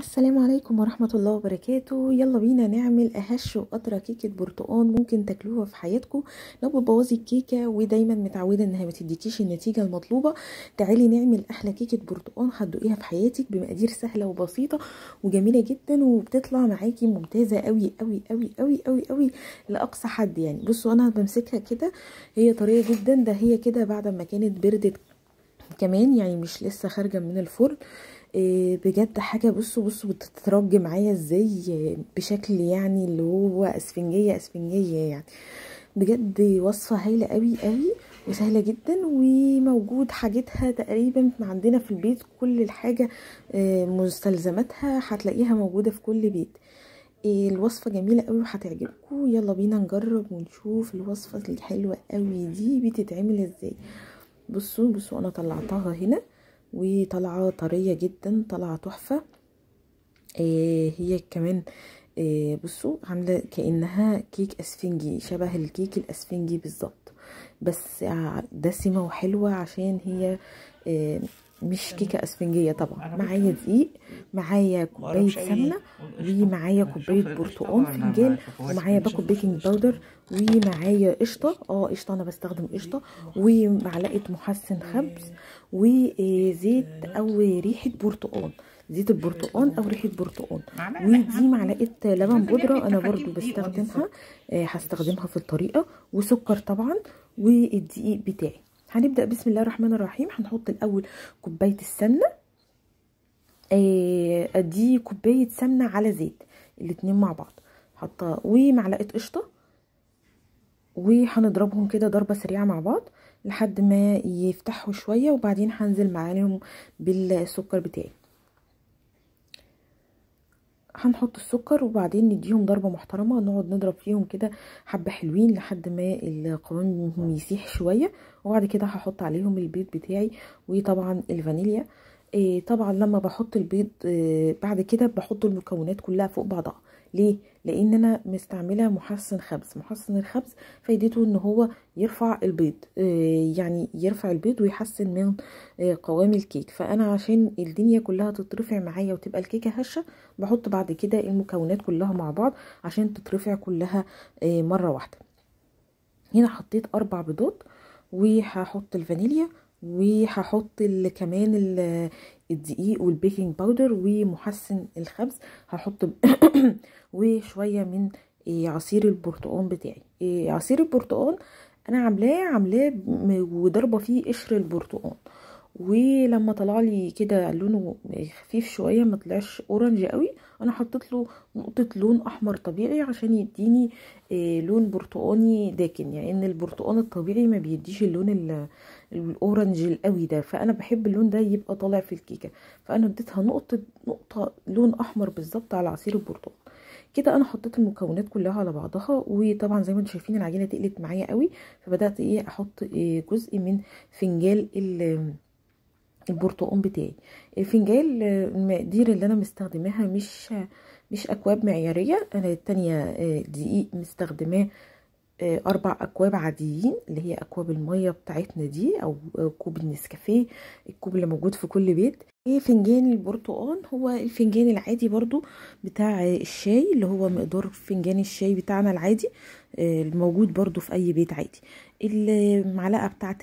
السلام عليكم ورحمة الله وبركاته يلا بينا نعمل أهش وأطرى كيكة برتقان ممكن تاكلوها في حياتكم لو بتبوظي الكيكة ودايما متعودة انها ما تديكيش النتيجة المطلوبة تعالي نعمل أحلى كيكة برتقان هتدوقيها في حياتك بمقادير سهلة وبسيطة وجميلة جدا وبتطلع معاكي ممتازة قوي قوي قوي قوي قوي قوي لأقصى حد يعني بصوا أنا بمسكها كده هي طرية جدا ده هي كده بعد ما كانت بردت كمان يعني مش لسه خارجة من الفرن بجد حاجة بصوا بصوا بتترج معايا ازاي بشكل يعني اللي هو اسفنجية اسفنجية يعني بجد وصفة هايلة قوي قوي وسهلة جدا وموجود حاجتها تقريبا عندنا في البيت كل الحاجة مستلزماتها هتلاقيها موجودة في كل بيت الوصفة جميلة قوي وهتعجبكم يلا بينا نجرب ونشوف الوصفة الحلوة قوي دي بتتعمل ازاي بصوا بصوا انا طلعتها هنا وطالعه طريه جدا طالعه تحفه آه هي كمان آه بصوا عامله كانها كيك اسفنجي شبه الكيك الاسفنجي بالظبط بس دسمه وحلوه عشان هي آه مش كيكه اسفنجيه طبعا معايا دقيق معايا كوبايه سمنه ومعايا كوبايه برتقال فنجان ومعايا باكو بيكنج باودر ومعايا قشطه اه قشطه انا بستخدم قشطه ومعلقه محسن خبز وزيت او ريحه برتقال زيت البرتقال او ريحه برتقال ودي معلقه لبن بودره انا برضو بستخدمها هستخدمها في الطريقه وسكر طبعا والدقيق بتاعي هنبدا بسم الله الرحمن الرحيم هنحط الاول كوبايه السمنه آه دي كوبايه سمنه على زيت الاتنين مع بعض حاطه ومعلقه قشطه وهنضربهم كده ضربه سريعه مع بعض لحد ما يفتحوا شويه وبعدين هنزل معاهم بالسكر بتاعي هنحط السكر وبعدين نديهم ضربه محترمه نقعد نضرب فيهم كده حبه حلوين لحد ما القوام يسيح شويه وبعد كده هحط عليهم البيض بتاعي وطبعا الفانيليا إيه طبعا لما بحط البيض إيه بعد كده بحط المكونات كلها فوق بعضها ليه لان انا مستعمله محسن خبز محسن الخبز فايدته ان هو يرفع البيض إيه يعني يرفع البيض ويحسن من قوام الكيك فانا عشان الدنيا كلها تترفع معايا وتبقى الكيكه هشه بحط بعد كده المكونات كلها مع بعض عشان تترفع كلها مره واحده هنا حطيت اربع بيضات وهحط الفانيليا وهحط كمان الدقيق والبيكنج باودر ومحسن الخبز هحط وشويه من عصير البرتقال بتاعي عصير البرتقال انا عاملاه عاملاه وضربه فيه قشر البرتقال ولما طلع لي كده لونه خفيف شويه ما طلعش اورنج قوي انا حطيت له نقطه لون احمر طبيعي عشان يديني لون برتقاني داكن يعني ان البرتقال الطبيعي ما بيديش اللون الاورنج القوي ده فانا بحب اللون ده يبقى طالع في الكيكه فانا اديتها نقطه نقطه لون احمر بالظبط على عصير البرتقال كده انا حطيت المكونات كلها على بعضها وطبعا زي ما انتم شايفين العجينه تقلت معايا قوي فبدات ايه احط إيه جزء من فنجال البرتقال بتاعي الفنجال المقادير اللي انا مستخدماها مش مش اكواب معياريه انا التانية دقيق مستخدماه اربع اكواب عاديين اللي هي اكواب الميه بتاعتنا دي او كوب النسكافيه الكوب اللي موجود في كل بيت فنجان البرتقال هو الفنجان العادي برضو بتاع الشاي اللي هو مقدار فنجان الشاي بتاعنا العادي الموجود برضو في اي بيت عادي المعلقه بتاعت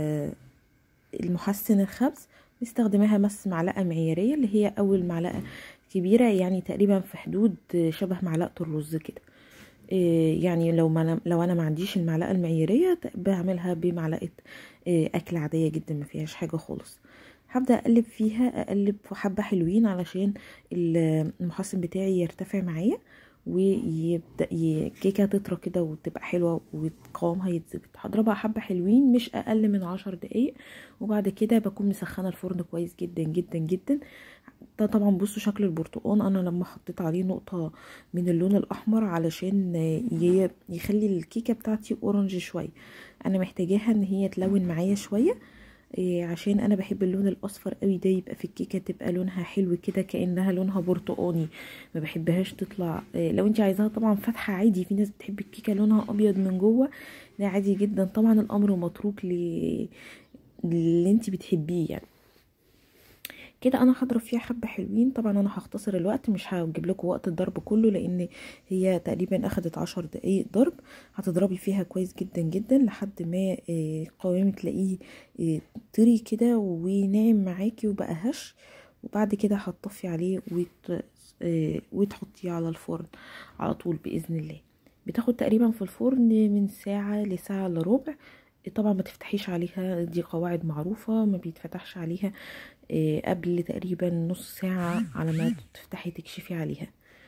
المحسن الخبز مستخدماها بس معلقه معياريه اللي هي اول معلقه كبيره يعني تقريبا في حدود شبه معلقه الرز كده يعني لو ما لو انا ما عنديش المعلقه المعياريه بعملها بمعلقه اكل عاديه جدا ما فيهاش حاجه خالص هبدا اقلب فيها اقلب حبه حلوين علشان المحسن بتاعي يرتفع معايا ويبدا الكيكه تطرى كده وتبقى حلوه وقوامها يتظبط هضربها حبه حلوين مش اقل من عشر دقايق وبعد كده بكون مسخنه الفرن كويس جدا جدا جدا ده طبعا بصوا شكل البرتقال انا لما حطيت عليه نقطه من اللون الاحمر علشان يخلي الكيكه بتاعتي اورنج شويه انا محتاجاها ان هي تلون معايا شويه إيه عشان انا بحب اللون الاصفر قوي ده يبقى في الكيكه تبقى لونها حلو كده كانها لونها برتقاني ما بحبهاش تطلع إيه لو انت عايزاها طبعا فاتحه عادي في ناس بتحب الكيكه لونها ابيض من جوه ده عادي جدا طبعا الامر متروك ل... اللي انت بتحبيه يعني كده انا هضرب فيها حبه حلوين طبعا انا هختصر الوقت مش هجيب لكم وقت الضرب كله لان هي تقريبا اخدت عشر دقايق ضرب هتضربي فيها كويس جدا جدا لحد ما قوامك تلاقيه طري كده وناعم معاكي وبقى هش وبعد كده هتطفي عليه وت... وتحطيه على الفرن على طول باذن الله بتاخد تقريبا في الفرن من ساعه لساعه الا ربع طبعا ما تفتحيش عليها دي قواعد معروفة ما بيتفتحش عليها قبل تقريبا نص ساعة على ما تفتحي تكشفي عليها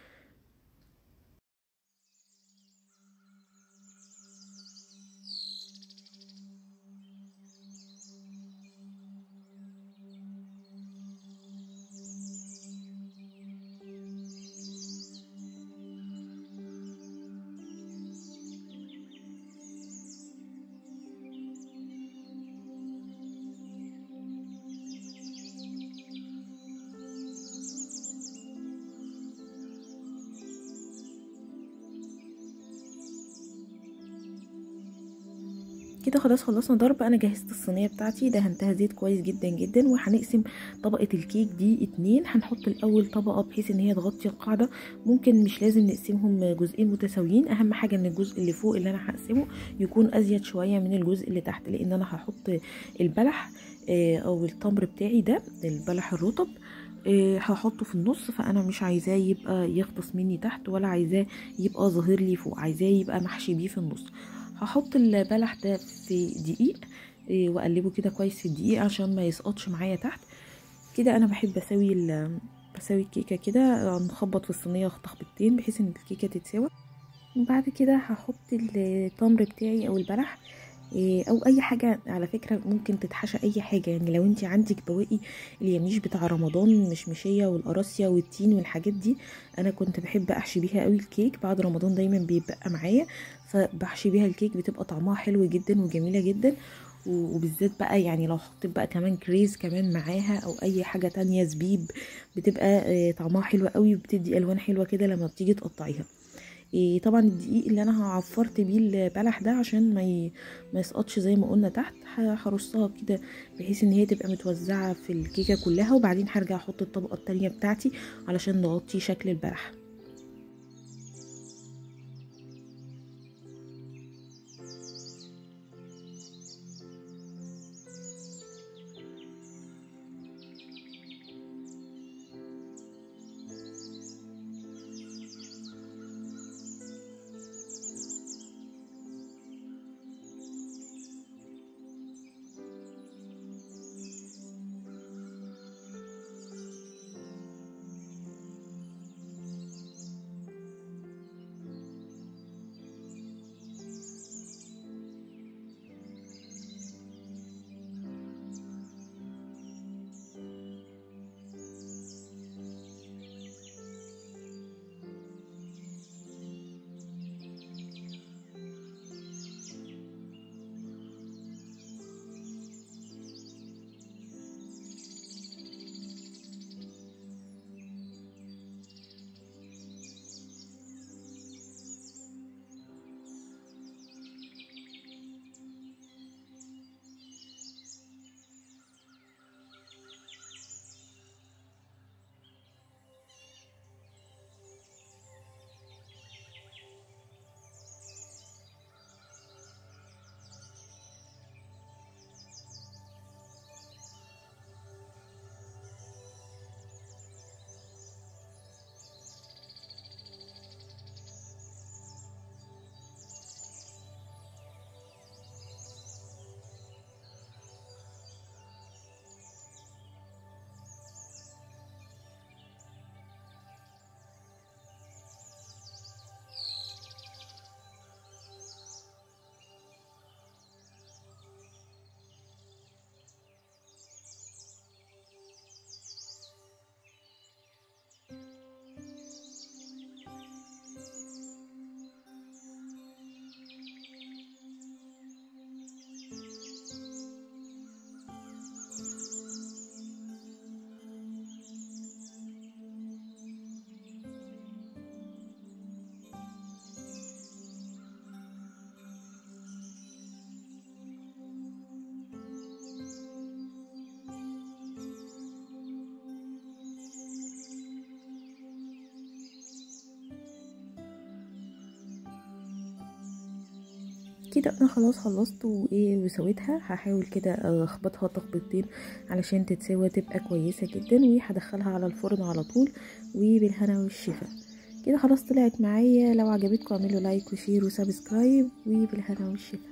كده خلاص خلصنا ضرب انا جهزت الصينيه بتاعتي دهنتها زيت كويس جدا جدا وهنقسم طبقه الكيك دي اتنين هنحط الاول طبقه بحيث ان هي تغطي القاعده ممكن مش لازم نقسمهم جزئين متساويين اهم حاجه ان الجزء اللي فوق اللي انا هقسمه يكون ازيد شويه من الجزء اللي تحت لان انا هحط البلح او التمر بتاعي ده البلح الرطب هحطه في النص فانا مش عايزاه يبقى يغطس مني تحت ولا عايزاه يبقى ظاهر لي فوق عايزاه يبقى محشي بيه في النص هحط البلح ده في دقيق واقلبه كده كويس في الدقيق عشان ما يسقطش معايا تحت كده انا بحب اسوي بسوي الكيكه كده نخبط في الصينيه تخبطتين بحيث ان الكيكه تتساوى وبعد كده هحط التمر بتاعي او البلح او اي حاجه على فكره ممكن تتحشى اي حاجه يعني لو انت عندك بواقي اليميش بتاع رمضان المشمشيه والقراصيه والتين والحاجات دي انا كنت بحب احشي بيها قوي الكيك بعد رمضان دايما بيبقى معايا فبحشي بيها الكيك بتبقى طعمها حلو جدا وجميله جدا وبالذات بقى يعني لو حطيت بقى كمان كريز كمان معاها او اي حاجه تانية زبيب بتبقى طعمها حلو قوي وبتدي الوان حلوه كده لما بتيجي تقطعيها إيه طبعا الدقيق اللي انا عفرت بيه البلح ده عشان ما ي... ما يسقطش زي ما قلنا تحت هرصها كده بحيث ان هي تبقى متوزعه في الكيكه كلها وبعدين هرجع احط الطبقه التانية بتاعتي علشان نغطي شكل البلح كده انا خلاص خلصت وايه وسويتها هحاول كده اخبطها تخبيطتين علشان تتسوى تبقى كويسه جدا وهدخلها على الفرن على طول وبالهنا والشفا كده خلاص طلعت معايا لو عجبتكم اعملوا لايك وشير وسبسكرايب وبالهنا والشفا